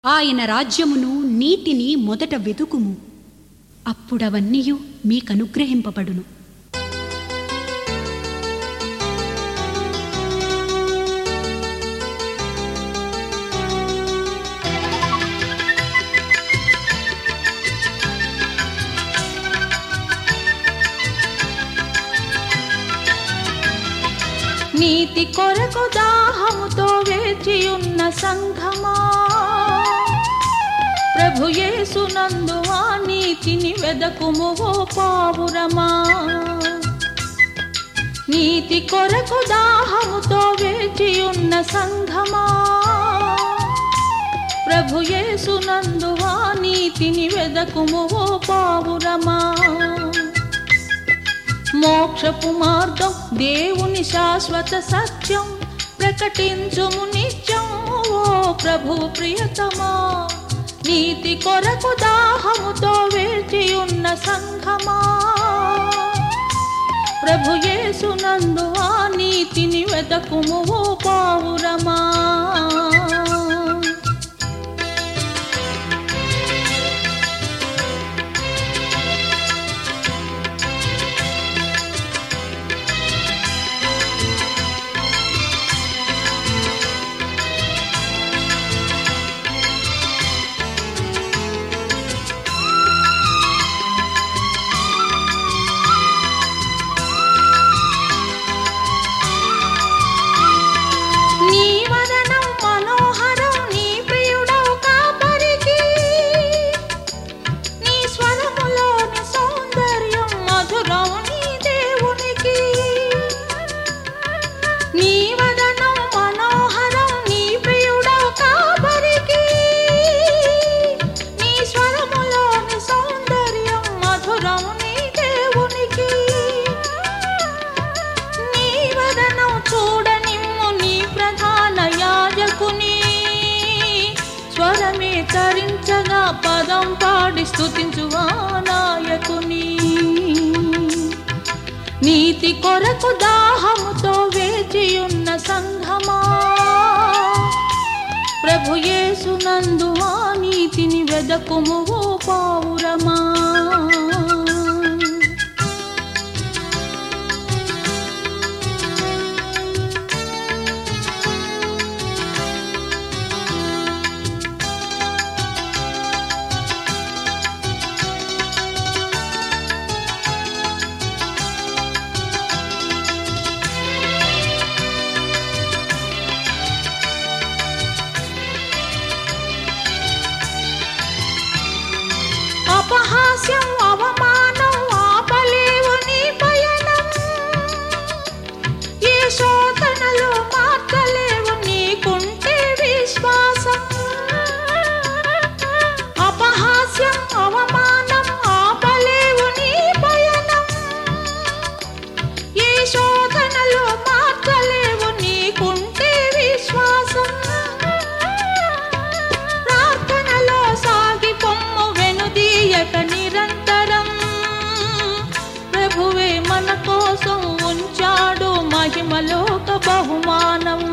ఆయన రాజ్యమును నీతిని మొదట వెతుకుము అప్పుడవన్నీయు మీకనుగ్రహింపబడును నీతి కొరకు దాహముతో వేచియున్న సంఘమా ప్రభు యేసునందు ఆ నీతిని వెదకుము ఓ పావురమా నీతి కొరకు దాహముతో వేచియున్న సంఘమా ప్రభు యేసునందు ఆ నీతిని వెదకుము ఓ పావురమా మోక్షపు మార్గం దేవుని శాశ్వత సత్యం ప్రకటించుము నిత్యం ఓ ప్రభు ప్రియతమా నీతి కొరకు దాహముతో వేచియున్న సంఘమా ప్రభు యేసునందు ఆ నీతిని వెతకుము ఓ పావురమా నీ వదనం మనోహరం నీ ప్రియుడవు కాపరికి నీ స్వరములోని సౌందర్యం మధురం నీ దేవునికి నీ వదనం మనోహరం నీ ప్రియుడవు కాపరికి నీ స్వరములోని సౌందర్యం మధురం నీ దేవునికి నీ వదనం చూడనిమ్ము నీ ప్రధాన యాజకుని స్వరమే తరించగా పదం పాడి స్థుతించువా నాయకుని నీతి కొరకు దాహముతో వేచియున్న సంఘమా ప్రభు యేసునందు ఆ నీతిని వెదకుము ఓ పావురమా అపహాస్యం అవమానం ఆపలేవు నీ పయనం ఏ శోధనలు మార్చలేవు నీకుంటే విశ్వాసం అపహాస్యం అవమానం ఆపలేవు నీ పయనం ఏ శోధనలు మార్చలేవు నీకుంటే విశ్వాసం ప్రార్థనలో సాగి పొమ్ము వెనుదీయక నిరంతరం ప్రభువే మన కోసం ఉంచాడు మహిమలోక బహుమానం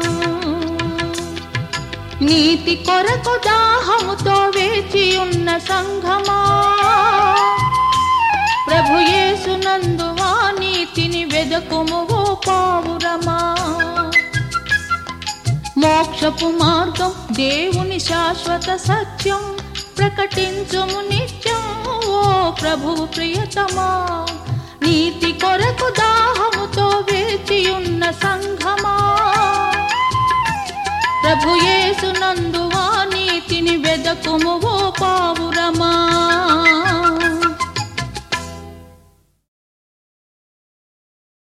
నీతి కొరకు దాహముతో వేచి ఉన్న సంఘమా ప్రభు యేసునందు ఆ నీతిని వెదకుము ఓ పావురమా మోక్షపు మార్గం దేవుని శాశ్వత సత్యం ప్రకటించుము నిత్యం ఓ ప్రభు ప్రియతమా నీతి కొరకు దాహముతో వేచియున్న సంఘమా ప్రభు యేసునందు ఆ నీతిని వెదకుము ఓ పావుర